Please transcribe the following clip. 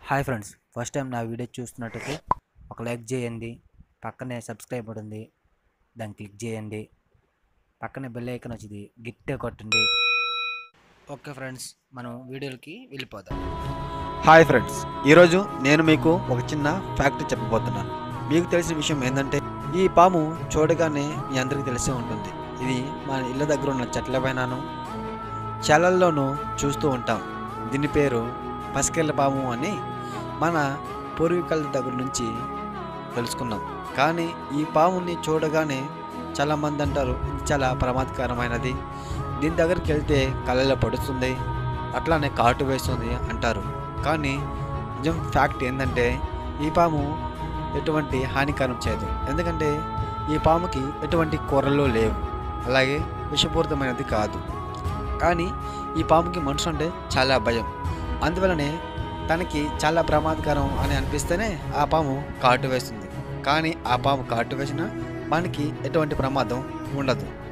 hi friends first time నా video చూస్తున్నట్టయితే ఒక లైక్ చేయండి పక్కనే సబ్స్క్రైబ్ ఉంది దాన్ని క్లిక్ చేయండి పక్కనే బెల్ ఐకన్ వచ్చింది గిట్టే కొట్టండి ఓకే ఫ్రెండ్స్ మనం వీడియోలకి వెళ్ళిపోదాం హాయ్ ఫ్రెండ్స్ ఈరోజు నేను మీకు ఒక చిన్న ఫ్యాక్ట్ చెప్పబోతున్నాను మీకు తెలిసిన విషయం ఏంటంటే ఈ పాము చూడగానే మీ అందరికీ తెలిసే ఉంటుంది ఇది మన ఇళ్ళ దగ్గర ఉన్న చెట్ల పైనను చెలల్లోనూ చూస్తూ ఉంటాం దీని పేరు పసికెళ్ళ పాము అని మన పూర్వీకుల దగ్గర నుంచి తెలుసుకున్నాం కానీ ఈ పాముని చూడగానే చాలామంది అంటారు ఇది చాలా ప్రమాదకరమైనది దీని దగ్గరికి వెళ్తే కళ్ళలో పడుతుంది అట్లానే కాటు వేస్తుంది అంటారు కానీ నిజం ఫ్యాక్ట్ ఏంటంటే ఈ పాము ఎటువంటి హానికరం చేయదు ఎందుకంటే ఈ పాముకి ఎటువంటి కూరలు లేవు అలాగే విషపూరితమైనది కాదు కానీ ఈ పాముకి మనుషులు అంటే చాలా భయం అందువలనే తనకి చాలా ప్రమాదకరం అని అనిపిస్తేనే ఆ పాము కాటు వేస్తుంది కానీ ఆ పాము కాటు వేసినా మనకి ఎటువంటి ప్రమాదం ఉండదు